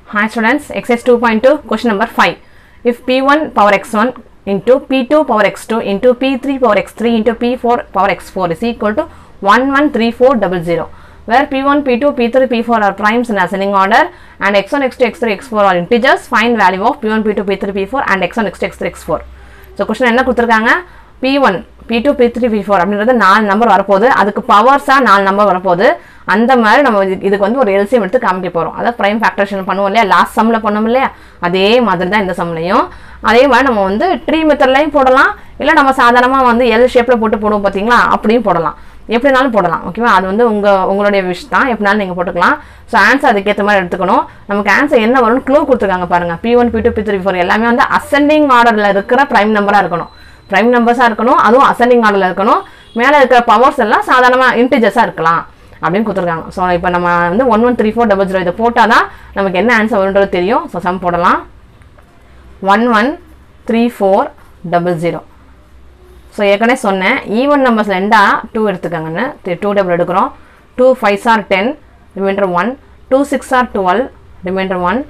Hi students, exercise 2.2, question number 5. If P1 power x1 into P2 power x2 into P3 power x3 into P4 power x4 is equal to 113400, where P1, P2, P3, P4 are primes in ascending order and x1, x2, x3, x4 are integers, find value of P1, P2, P3, P4 and x1, x2, x3, x4. So question என்ன கொடுத்துருக்காங்க P one P two P three P four அப்படின்றது நாலு number வரப்போகுது அதுக்கு பவர்ஸாக நாலு number வரப்போகுது அந்த மாதிரி நம்ம இது- இதுக்கு வந்து ஒரு எல்சிஎம் எடுத்து காமிக்க போகிறோம் அதாவது ப்ரைம் ஃபேக்டரேஷன் பண்ணுவோம் இல்லையா லாஸ்ட் சம்மில் பண்ணோம் இல்லையா அதே மாதிரி தான் இந்த சம்லையும் அதே மாதிரி நம்ம வந்து ட்ரீ மெத்தட்லையும் போடலாம் இல்லை நம்ம சாதாரணமாக வந்து எல் ஷேப்பில் போட்டு போடுவோம் பார்த்தீங்களா அப்படியும் போடலாம் எப்படினாலும் போடலாம் ஓகேவா அது வந்து உங்கள் உங்களுடைய விஷ் தான் எப்படினாலும் நீங்கள் போட்டுக்கலாம் ஸோ ஆன்சர் அதுக்கேற்ற மாதிரி எடுத்துக்கணும் நமக்கு ஆன்சர் என்ன வரும்னு க்ளூ கொடுத்துருக்காங்க பாருங்க P one P two P three four எல்லாமே வந்து அசெண்டிங் ஆர்டரில் இருக்கிற ப்ரைம் நம்பராக இருக்கணும் ப்ரைம் நம்பர்ஸாக இருக்கணும் அதுவும் அசெண்டிங் ஆர்டரில் இருக்கணும் மேலே இருக்கிற பவர்ஸ் எல்லாம் சாதாரணமாக இன்டிஜர்ஸாக இருக்கலாம் அப்படின்னு கொடுத்துருக்காங்க ஸோ இப்போ நம்ம வந்து one one three four double zero இதை போட்டால் தான் நமக்கு என்ன ஆன்சர் வரும்ன்றது தெரியும் ஸோ சம் போடலாம் one one three four double zero so ஏற்கனவே சொன்னேன் ஈவன் நம்பர்ஸ் ரெண்டா டூ எடுத்துக்கோங்கன்னு டூ டபுள் எடுக்கிறோம் two five or ten remainder one two six or twelve remainder one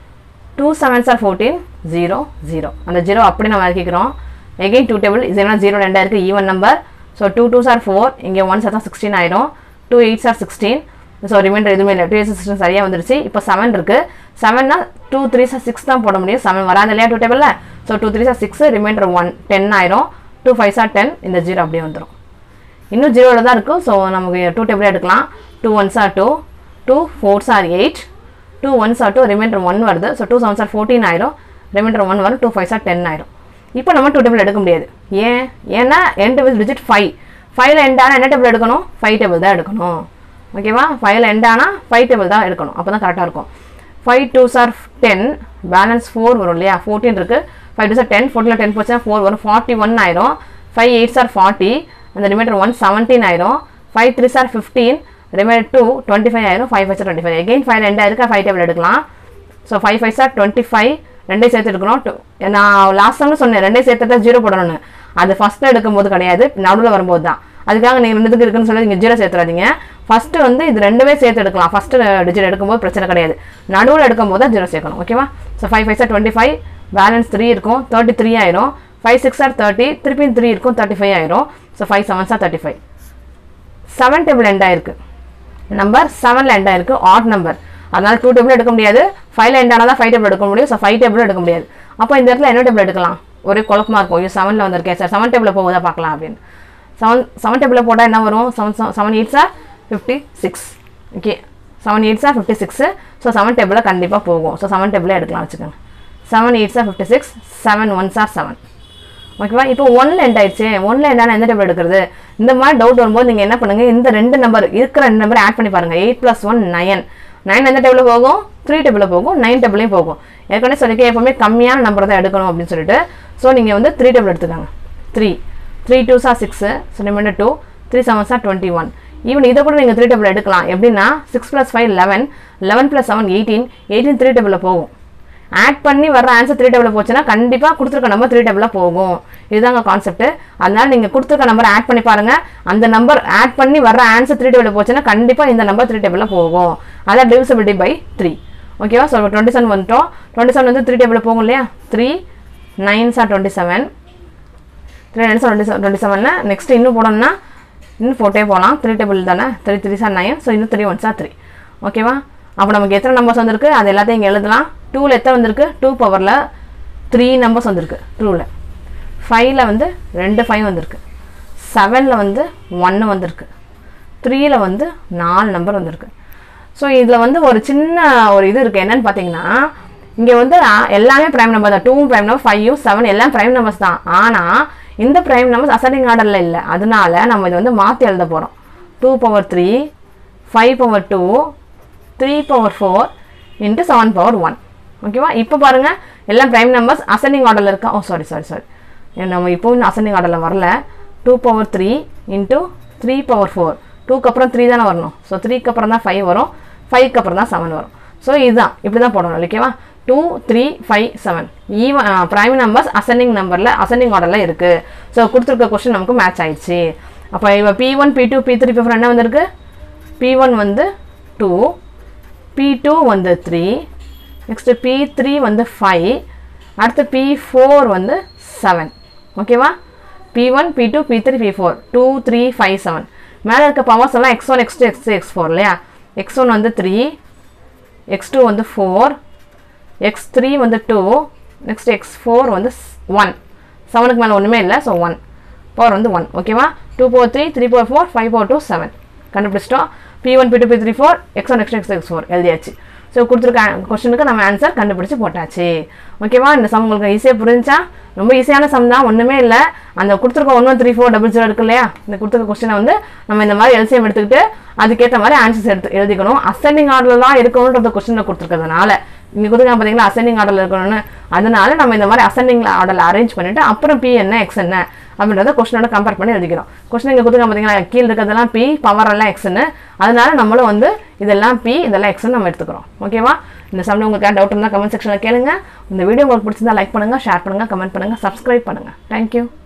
two sevens or fourteen zero zero அந்த zero அப்படி நம்ம இறக்கிக்கிறோம் again two table இது என்ன ஜீரோ ரெண்டா இருக்குது even number so two twos or four இங்கே one சத்தம் sixteen ஆயிரும் two eights or sixteen so remainder எதுவுமே இல்லை டூ எயிட்ஸ் சிக்ஸ்டீன் சரியாக வந்துருச்சு இப்போ செவன் இருக்குது செவன்னா டூ த்ரீ சார் சிக்ஸ் தான் போட முடியும் செவன் வராது இல்லையா டூ டேபிளில் so two three are six remainder one ten ஆயிரும் டூ ஃபைவ் சார் டென் இந்த ஜீரோ அப்படியே வந்துடும் இன்னும் ஜீரோவில் தான் இருக்கும் ஸோ நமக்கு டூ டேபிள் எடுக்கலாம் two ones or two two fours or eight two ones or two remainder one வருது so two sevens or fourteen ஆயிரும் ரிமைண்டர் ஒன் வரும் டூ ஃபைவ் ஆர் டென் ஆயிரும் இப்போ நம்ம டூ டேபிள் எடுக்க முடியாது ஏன் ஏன்னா எண்ட் வித் டிஜிட் ஃபைவ் ஃபைவ்ல எண்ட் ஆனால் என்ன டேபிள் எடுக்கணும் ஃபைவ் டேபிள் தான் எடுக்கணும் ஓகேவா ஃபைவ்ல எண்ட் ஆனால் ஃபைவ் டேபிள் தான் எடுக்கணும் அப்போ தான் கரெக்டாக இருக்கும் five two are ten balance four வரும் இல்லையா ஃபோர்டீன் இருக்குது ஃபைவ் டூ சார் டென் ஃபோர்டீனில் டென் போச்சுன்னா ஃபோர் வரும் ஃபார்ட்டி ஒன் ஆயிரும் ஃபைவ் எயிட் சார் ஃபார்ட்டி அந்த ரிமைண்டர் ஒன் செவன்டீன் ஆயிரும் five three are fifteen remainder two twenty five ஆயிரும் five five are twenty five again five ரெண்டாக இருக்கா ஃபைவ் டேபிள் எடுக்கலாம் so five five are twenty five ரெண்டே சேர்த்து எடுக்கணும் Two- நான் லாஸ்ட் டைம் சொன்னேன் ரெண்டே சேர்த்து ஜீரோ போடணும்னு அது ஃபஸ்ட்டில் எடுக்கும்போது கிடையாது நடுவில் வரும்போது தான் அதுக்காக நீங்கள் ரெண்டுத்துக்கு இருக்குன்னு சொல்லி நீங்கள் ஜீரோ சேர்த்துறாதீங்க ஃபஸ்ட்டு வந்து இது ரெண்டுமே சேர்த்து எடுக்கலாம் ஃபஸ்ட்டு டிஜிட் எடுக்கும்போது பிரச்சனை கிடையாது நடுவில் எடுக்கும்போது தான் ஜீரோ சேர்க்கணும் ஓகேவா so five five are twenty five balance three இருக்கும் தேர்ட்டி த்ரீ ஆயிரும் ஃபைவ் சிக்ஸ் ஆர் தேர்ட்டி திருப்பி த்ரீ இருக்கும் தேர்ட்டி ஃபைவ் ஆயிரும் so five seven are thirty five seven table end ஆயிருக்கு நம்பர் செவனில் எண்ட் ஆயிருக்கு ஆட் நம்பர் அதனால டூ டேபிள் எடுக்க முடியாது ஃபைவ்ல எண்ட் ஆனால் தான் ஃபைவ் டேபிள் எடுக்க முடியும் ஸோ ஃபைவ் டேபிள் எடுக்க முடியாது அப்போ இந்த இடத்துல என்ன டேபிள் எடுக்கலாம் ஒரே குழப்பமா இருக்கும் ஐயோ செவனில் வந்திருக்கேன் சார் செவன் டேபிளில் போகுதா பார்க்கலாம் அப்படின்னு செவன் செவன் டேபிளில் போட்டால் என்ன வரும் seven seven eight are fifty six okay seven eight are fifty six so seven டேபிளில் கண்டிப்பாக போகும் ஸோ செவன் டேபிளே எடுக்கலாம் வச்சுக்கோங்க seven eight are fifty six seven one are seven ஓகேவா இப்போ ஒன்ல எண்ட் ஆயிடுச்சு ஒன்ல எண்டான எந்த டேபிள் எடுக்கிறது இந்த மாதிரி டவுட் வரும்போது நீங்கள் என்ன பண்ணுங்க இந்த ரெண்டு நம்பர் இருக்கிற ரெண்டு நம்பர் ஆட் பண்ணி பாருங்க eight plus one nine nine எந்த டேபிளில் போகும் த்ரீ டேபிளில் போகும் நைன் டேபிளையும் போகும் ஏற்கனவே சொல்லிக்க எப்பவுமே கம்மியான நம்பர் தான் எடுக்கணும் அப்படின்னு சொல்லிட்டு ஸோ நீங்கள் வந்து த்ரீ டேபிள் எடுத்துக்கோங்க three three two are six so remainder two three seven are twenty one even இதை கூட நீங்கள் த்ரீ டேபிள் எடுக்கலாம் எப்படின்னா six plus five eleven eleven plus seven eighteen eighteen three டேபிளில் போகும் ஆட் பண்ணி வர ஆன்சர் த்ரீ டேபிளில் போச்சுன்னா கண்டிப்பாக கொடுத்துருக்க நம்பர் த்ரீ டேபிளில் போகும் இதுதாங்க கான்செப்ட் அதனால நீங்கள் கொடுத்துருக்க நம்பர் ஆட் பண்ணி பாருங்க அந்த நம்பர் ஆட் பண்ணி வர ஆன்சர் த்ரீ டேபிளில் போச்சுன்னா கண்டிப்பாக இந்த நம்பர் த்ரீ டேபிளில் போகும் அதான் டிவிசிபிலிட்டி பை த்ரீ ஓகேவா ஸோ டுவெண்ட்டி செவன் வந்துட்டோம் டுவெண்ட்டி செவன் வந்து த்ரீ டேபிளில் போகும் இல்லையா three nine are twenty seven three nine are twenty seven twenty செவனில் நெக்ஸ்ட் இன்னும் போடணும்னா இன்னும் ஃபோட்டே போகலாம் த்ரீ டேபிள் தானே three three are nine so இன்னும் த்ரீ ஒன் சார் த்ரீ ஓகேவா அப்போ நமக்கு எத்தனை நம்பர்ஸ் வந்திருக்கு அது எல்லாத்தையும் இங்கே எழுதலாம் டூவில் எத்தனை வந்திருக்கு டூ பவரில் த்ரீ நம்பர்ஸ் வந்திருக்கு டூவில் ஃபைவ்ல வந்து ரெண்டு ஃபைவ் வந்திருக்கு செவனில் வந்து ஒன்று வந்திருக்கு த்ரீயில் வந்து நாலு நம்பர் வந்திருக்கு ஸோ இதில் வந்து ஒரு சின்ன ஒரு இது இருக்குது என்னன்னு பார்த்தீங்கன்னா இங்கே வந்து ஆ, எல்லாமே ப்ரைம் நம்பர் தான் டூவும் ப்ரைம் நம்பர் ஃபைவ் செவன் எல்லாம் ப்ரைம் நம்பர்ஸ் தான் ஆனால் இந்த ப்ரைம் நம்பர்ஸ் அசண்டிங் ஆர்டரில் இல்லை அதனால நம்ம இதை வந்து மாற்றி எழுத போகிறோம் two power three five power two three power four into seven power one ஓகேவா இப்போ பாருங்கள் எல்லாம் ப்ரைம் நம்பர்ஸ் அசண்டிங் ஆர்டரில் இருக்கா ஓ சாரி சாரி சாரி நம்ம இப்போவும் அசண்டிங் ஆர்டரில் வரல two power three into three power four டூக்கு அப்புறம் த்ரீ தானே வரணும் ஸோ த்ரீக்கு அப்புறம் தான் ஃபைவ் வரும் ஃபைவ்க்கு அப்புறம் தான் செவன் வரும் ஸோ இதுதான் இப்படி தான் போடணும் ஓகேவா two three five seven even prime numbers ascending நம்பரில் அசெண்டிங் ஆர்டரில் இருக்குது ஸோ கொடுத்துருக்க கொஸ்டின் நமக்கு மேட்ச் ஆயிடுச்சு அப்போ இப்போ P one P two P three P four என்ன வந்திருக்கு பி ஒன் வந்து டூ பி டூ வந்து த்ரீ நெக்ஸ்ட்டு பி த்ரீ வந்து ஃபைவ் அடுத்து பி ஃபோர் வந்து செவன் ஓகேவா P one P two P three P four two three five seven மேலே இருக்க பவர்ஸ் எல்லாம் X one X two X three X four இல்லையா X one வந்து three X two வந்து ஃபோர் எக்ஸ் த்ரீ வந்து two next X four வந்து one செவனுக்கு மேலே ஒன்றுமே இல்லை ஸோ ஒன் பவர் வந்து ஒன் ஓகேவா two four three three four four five four two seven கண்டுபிடிச்சிட்டோம் P one P two P three four X one X X X four எழுதியாச்சு so கொடுத்துருக்க கொஸ்டினுக்கு நம்ம ஆன்சர் கண்டுபிடிச்சு போட்டாச்சு ஓகேவா இந்த சம் உங்களுக்கு ஈஸியாக புரிஞ்சா ரொம்ப ஈஸியான சம் தான் ஒன்றுமே இல்லை அந்த கொடுத்துருக்க one one three four double zero இருக்கு இல்லையா இந்த கொடுத்துருக்க கொஸ்டினை வந்து நம்ம இந்த மாதிரி எல்சிஎம் எடுத்துக்கிட்டு அதுக்கேற்ற மாதிரி ஆன்சர்ஸ் எடுத்து எழுதிக்கணும் அசெண்டிங் ஆர்டரில் தான் இருக்கணுன்ற கொஸ்டினில் கொடுத்துருக்கிறதுனால இங்கே கொடுத்துருக்காங்க பார்த்தீங்களா அசெண்டிங் ஆர்டரில் இருக்கணும்னு அதனால நம்ம இந்த மாதிரி அசெண்டிங் ஆர்டரில் அரேஞ்ச் பண்ணிவிட்டு அப்புறம் பி என்ன எக்ஸ் என்ன அப்படின்றத கொஸ்டினோட கம்பேர் பண்ணி எழுதிக்கிறோம் கொஸ்டின் இங்கே கொடுத்துருக்காங்க பார்த்தீங்களா கீழே இருக்கிறதெல்லாம் பி பவர் எல்லாம் எக்ஸ்னு அதனால நம்மளும் வந்து இதெல்லாம் பி இதெல்லாம் எக்ஸ்னு நம்ம எடுத்துக்கிறோம் ஓகேவா இந்த சம்மில் உங்களுக்கு டவுட் இருந்தால் கமெண்ட் செக்ஷனில் கேளுங்க இந்த வீடியோ உங்களுக்கு பிடிச்சிருந்தா லைக் பண்ணுங்கள் ஷேர் பண்ணுங்கள் கமெண்ட் பண்ணுங்கள் சப்ஸ்கிரைப் பண்ணுங்கள் தேங்க்யூ